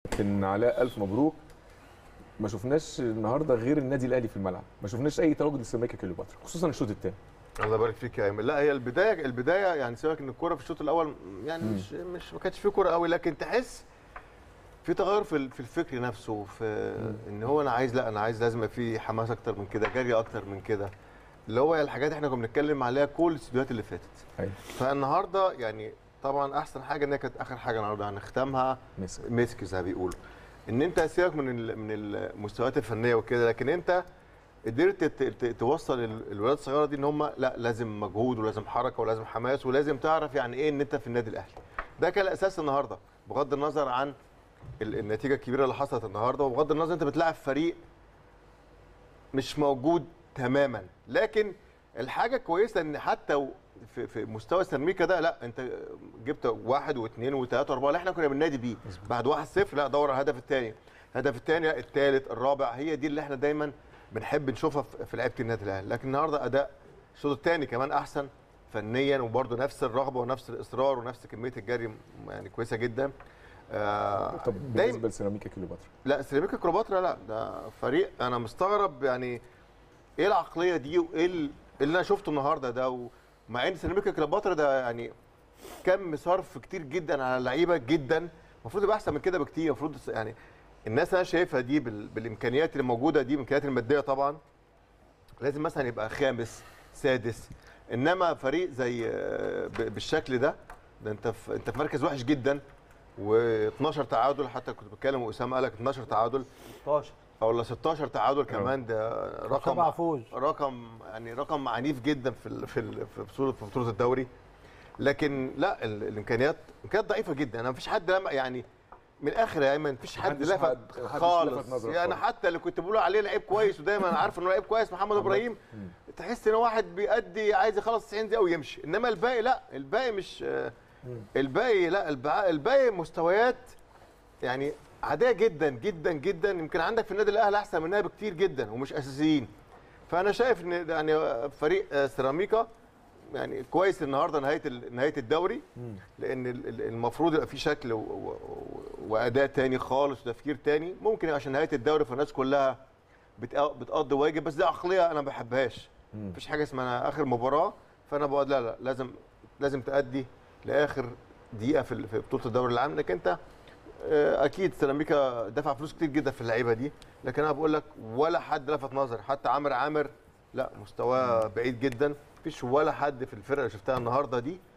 كابتن علاء الف مبروك ما شفناش النهارده غير النادي الاهلي في الملعب ما شفناش اي تواجد لسيراميكا كليوباترا خصوصا الشوط الثاني الله يبارك فيك يا ايمن لا هي البدايه البدايه يعني سيبك ان الكوره في الشوط الاول يعني مش مش ما كانش فيه كوره قوي لكن تحس في تغير في ال- في الفكر نفسه في ان هو انا عايز لا انا عايز لازم يبقى في حماس اكتر من كده جري اكتر من كده اللي هو الحاجات احنا كنا بنتكلم عليها كل الاستديوهات اللي فاتت ايوه فالنهارده يعني طبعا احسن حاجه ان هي كانت اخر حاجه النهارده هنختمها مسك مسك زي ما بيقولوا ان انت سيبك من ال- من المستويات الفنيه وكده لكن انت قدرت ت- ت- توصل ال- الولاد الصغيره دي ان هم لا لازم مجهود ولازم حركه ولازم حماس ولازم تعرف يعني ايه ان انت في النادي الاهلي ده كان الاساس النهارده بغض النظر عن ال- النتيجه الكبيره اللي حصلت النهارده وبغض النظر انت بتلاعب فريق مش موجود تماما لكن الحاجه كويسه ان حتى و- في, في مستوى سيراميكا ده لا انت جبت واحد واثنين وثلاثه واربعه اللي احنا كنا بننادي بيه بعد واحد صفر لا دور على الهدف الثاني الهدف الثاني لا الثالث الرابع هي دي اللي احنا دايما بنحب نشوفها في في لعيبه النادي الاهلي لكن النهارده اداء الشوط الثاني كمان احسن فنيا وبرده نفس الرغبه ونفس الاصرار ونفس كميه الجري يعني كويسه جدا آه طب دايما بالنسبه لسيراميكا كليوباترا لا سيراميكا كليوباترا لا ده فريق انا مستغرب يعني ايه العقليه دي وايه ال- اللي انا شفته النهارده ده ومع ان سيراميكا كليوباترا ده يعني كم صرف كتير جدا على اللعيبه جدا المفروض يبقى احسن من كده بكتير المفروض يعني الناس انا شايفها دي بال- بالامكانيات اللي موجوده دي الامكانيات الماديه طبعا لازم مثلا يبقى خامس سادس انما فريق زي آه، ب- بالشكل ده ده انت في انت في مركز وحش جدا و12 تعادل حتى كنت بتكلم واسامه قال لك 12 تعادل 16 او ولا 16 تعادل كمان ده سبعة رقم فوز رقم يعني رقم عنيف جدا في ال- في ال- في بطوله في بطوله الدوري لكن لا ال- الامكانيات امكانيات ضعيفه جدا انا مفيش حد لما يعني من الاخر يا ايمن مفيش حد محدش لفت حد- محدش لفت خالص نظرك يعني خالص. حتى اللي كنت بقول عليه لعيب كويس ودايما عارف انه لعيب كويس محمد ابراهيم تحس ان واحد بيأدي عايز يخلص 90 دقيقه ويمشي انما الباقي لا الباقي مش آه، الباقي لا الباقي, الباقي مستويات يعني عاديه جدا جدا جدا يمكن عندك في النادي الاهلي احسن منها بكتير جدا ومش اساسيين فانا شايف ان يعني فريق آه، سيراميكا يعني كويس النهارده نهايه ال- نهايه الدوري لان ال- ال- المفروض يبقى في شكل و- و- و- واداء تاني خالص وتفكير تاني ممكن عشان نهايه الدوري فالناس كلها بتق- بتقضي واجب بس دي عقليه انا ما بحبهاش مفيش حاجه اسمها اخر مباراه فانا بقول لا لا لازم لازم تأدي لاخر دقيقه في ال- في بطوله الدوري العام انك انت آه، اكيد سيراميكا دفع فلوس كتير جدا في اللعيبه دي لكن انا بقول لك ولا حد لفت نظر حتى عامر عامر لا مستواه بعيد جدا مفيش ولا حد في الفرقه اللي شفتها النهارده دي